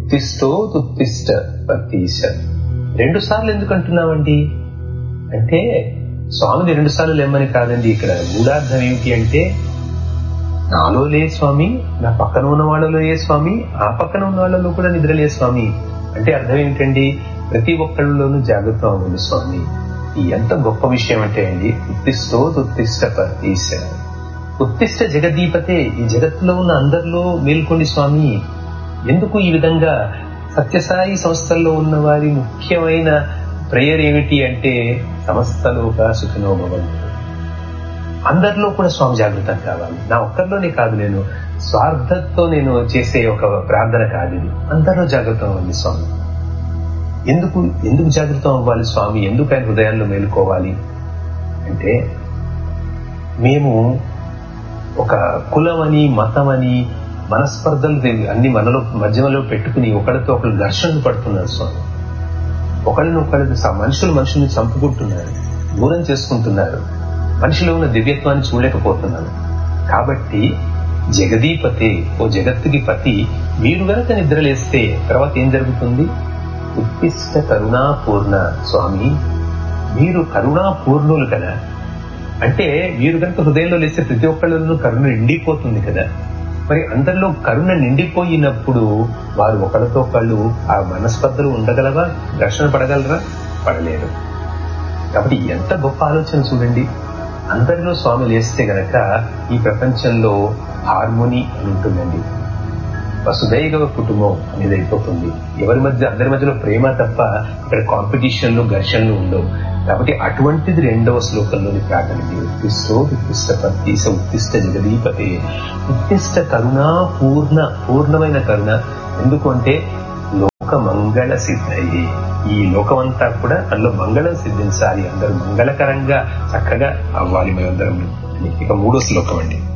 ఉత్తిష్టో ఉత్తిష్ట పతీశ రెండు సార్లు ఎందుకు అంటున్నామండి అంటే స్వామిని రెండు సార్లు లేమ్మని కాదండి ఇక్కడ గూఢార్థం ఏమిటి అంటే నాలో లే స్వామి నా పక్కన ఉన్న వాళ్ళలో ఏ స్వామి ఆ పక్కన ఉన్న వాళ్ళలో కూడా నిద్రలే స్వామి అంటే అర్థం ఏమిటండి ప్రతి ఒక్కళ్ళలోనూ జాగ్రత్త అవ్వండి స్వామి ఈ ఎంత గొప్ప విషయం అంటే అండి ఉత్తిష్టో ఉత్తిష్ట పతీశ ఉత్తిష్ట జగదీపతే ఈ జగత్తులో ఉన్న అందరిలో మేల్కొండి స్వామి ఎందుకు ఈ విధంగా సత్యసాయి సంస్థల్లో ఉన్న వారి ముఖ్యమైన ప్రేయర్ ఏమిటి అంటే సమస్తలోక సుఖినో భవంతు అందరిలో కూడా స్వామి జాగృతం కావాలి నా ఒక్కరిలోనే కాదు నేను స్వార్థంతో నేను చేసే ఒక ప్రార్థన కాదు ఇది అందరిలో జాగృతం అవ్వాలి స్వామి ఎందుకు ఎందుకు జాగృతం అవ్వాలి స్వామి ఎందుకు ఆయన హృదయాల్లో మేలుకోవాలి అంటే మేము ఒక కులం అని మతం అని మనస్పర్ధలు అన్ని మనలో మధ్యలో పెట్టుకుని ఒకరితో ఒకరు ఘర్షణలు పడుతున్నారు స్వామి ఒకళ్ళని ఒకళ్ళు మనుషులు మనుషుల్ని చంపుకుంటున్నారు దూరం చేసుకుంటున్నారు మనిషిలో ఉన్న దివ్యత్వాన్ని చూడలేకపోతున్నాను కాబట్టి జగదీపతే ఓ జగత్తుకి పతి మీరు గనక నిద్రలేస్తే తర్వాత ఏం జరుగుతుంది ఉత్తిష్ట కరుణాపూర్ణ స్వామి మీరు కరుణాపూర్ణులు కదా అంటే మీరు కనుక హృదయంలో లేస్తే ప్రతి ఒక్కళ్ళను కరుణ నిండిపోతుంది కదా మరి అందరిలో కరుణ నిండిపోయినప్పుడు వారు ఒకరితో ఒకళ్ళు ఆ మనస్పర్ధలు ఉండగలవా ఘర్షణ పడగలరా పడలేరు కాబట్టి ఎంత గొప్ప ఆలోచన చూడండి అందరిలో స్వామి లేస్తే గనక ఈ ప్రపంచంలో హార్మోని అని ఉంటుందండి వసుదైవ కుటుంబం అనేది అయిపోతుంది ఎవరి మధ్య అందరి మధ్యలో ప్రేమ తప్ప ఇక్కడ కాంపిటీషన్లు ఘర్షణలు ఉండవు కాబట్టి అటువంటిది రెండవ శ్లోకంలోని ప్రార్థన ఉత్తిష్టో ఉత్తిష్ట పత్తీస ఉత్తిష్ట జగదీపతే ఉత్తిష్ట కరుణ పూర్ణ పూర్ణమైన కరుణ ఎందుకు అంటే లోక మంగళ సిద్ధయ్యి ఈ లోకమంతా కూడా అందులో మంగళం సిద్ధించాలి అందరూ మంగళకరంగా చక్కగా అవ్వాలి మేమందరం ఇక మూడో శ్లోకం అండి